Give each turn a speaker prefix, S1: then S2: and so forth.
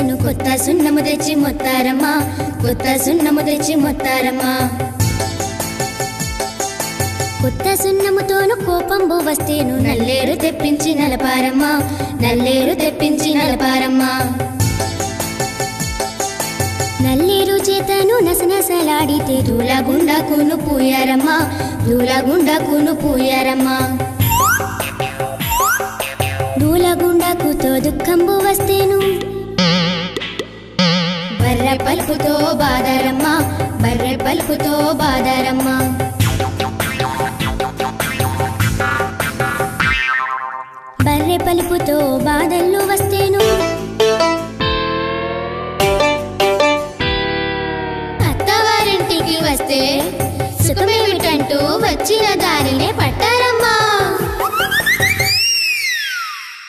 S1: వస్తేను కొత్త సున్నము తెచ్చి మొత్తారమ్మా కొత్త సున్నము తెచ్చి మొత్తారమ్మా కొత్త సున్నముతోను కోపంబు వస్తేను నల్లేరు తెప్పించి నలపారమ్మా నల్లేరు తెప్పించి నలపారమ్మా నల్లేరు చేతను నసనసలాడితే దూలగుండకును పూయారమ్మా దూలగుండకును పూయారమ్మా దూలగుండకుతో దుఃఖంబు వస్తేను బర్రె పలుపుతో బాదరమ్మా బర్రె పలుపుతో బాదరమ్మా బర్రె పలుపుతో బాధల్లో వస్తేను అత్తవారింటికి వస్తే సుఖమేమిటంటూ వచ్చిన దారిని